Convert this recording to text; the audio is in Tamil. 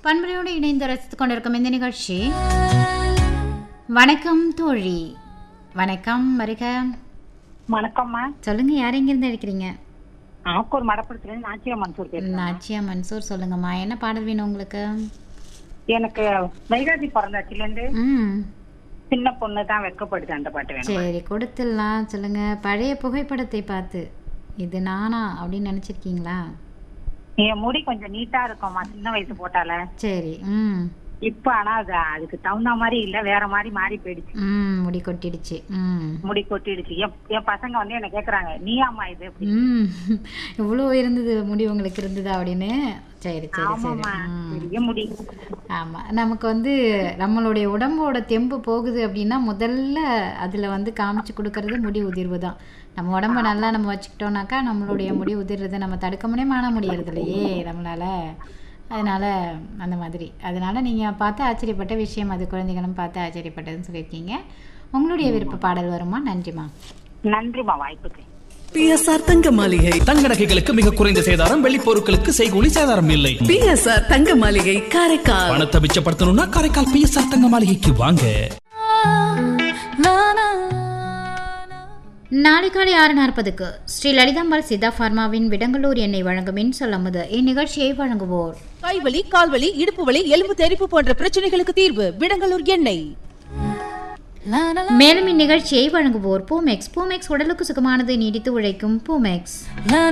பண்பலையோடு இணைந்து ரசித்துக் கொண்டிருக்கும் இந்த நிகழ்ச்சி வணக்கம் தோழி வணக்கம் வருக வணக்கம்மா சொல்லுங்க யார் எங்கிருந்து இருக்கிறீங்க ஆக்கூர் மடப்புறத்துல இருந்து நாச்சியா மன்சூர் பேசுறேன் நாச்சியா மன்சூர் சொல்லுங்கம்மா என்ன பாடல் வேணும் உங்களுக்கு எனக்கு வைகாசி பிறந்தாச்சுல இருந்து ம் சின்ன பொண்ணு தான் வெக்கப்படுது அந்த பாட்டு வேணும் சரி கொடுத்துடலாம் சொல்லுங்க பழைய புகைப்படத்தை பார்த்து இது நானா அப்படின்னு நினைச்சிருக்கீங்களா என் முடி கொஞ்சம் நீட்டா இருக்கும்மா சின்ன வயசு போட்டால சரி ம் இப்ப ஆனா அது அதுக்கு தகுந்த மாதிரி இல்ல வேற மாதிரி மாறி போயிடுச்சு ம் முடி கொட்டிடுச்சு ம் முடி கொட்டிடுச்சு என் என் பசங்க வந்து என்ன கேக்குறாங்க நீ ஆமா இது அப்படி ம் இவ்வளோ இருந்தது முடி உங்களுக்கு இருந்ததா அப்படின்னு சரி சரி சரி ஆமாம்மா ம் பெரிய முடி ஆமாம் நமக்கு வந்து நம்மளுடைய உடம்போட தெம்பு போகுது அப்படின்னா முதல்ல அதில் வந்து காமிச்சு கொடுக்கறது முடி உதிர்வு தான் நம்ம உடம்ப நல்லா நம்ம வச்சுக்கிட்டோம்னாக்கா நம்மளுடைய முடி உதிர்றதை நம்ம தடுக்க முடியும் மாண முடியறது இல்லையே நம்மளால் அதனால் அந்த மாதிரி அதனால் நீங்கள் பார்த்து ஆச்சரியப்பட்ட விஷயம் அது குழந்தைகளும் பார்த்து ஆச்சரியப்பட்டதுன்னு சொல்லியிருக்கீங்க உங்களுடைய விருப்ப பாடல் வருமா நன்றிம்மா நன்றிமா வாய்ப்புக்கு பிஎஸ்ஆர் தங்க மாளிகை தங்க நகைகளுக்கு மிக குறைந்த சேதாரம் வெள்ளி பொருட்களுக்கு செய்கூலி சேதாரம் இல்லை பிஎஸ்ஆர் தங்க மாளிகை காரைக்கால் பணத்தை மிச்சப்படுத்தணும்னா காரைக்கால் பிஎஸ்ஆர் தங்க மாளிகைக்கு வாங்க நாளை காலை ஆறு நாற்பதுக்கு ஸ்ரீ லலிதாம்பாள் சித்தா ஃபார்மாவின் விடங்கலூர் எண்ணெய் வழங்கும் இன்சொல் அமுது இந்நிகழ்ச்சியை வழங்குவோர் கைவலி கால்வலி இடுப்பு வலி எலும்பு தெறிப்பு போன்ற பிரச்சனைகளுக்கு தீர்வு விடங்கலூர் எண்ணெய் மேலும் இந்நிகழ்ச்சியை வழங்குவோர் பூமெக்ஸ் பூமெக்ஸ் உடலுக்கு சுகமானது நீடித்து உழைக்கும் பூமெக்ஸ்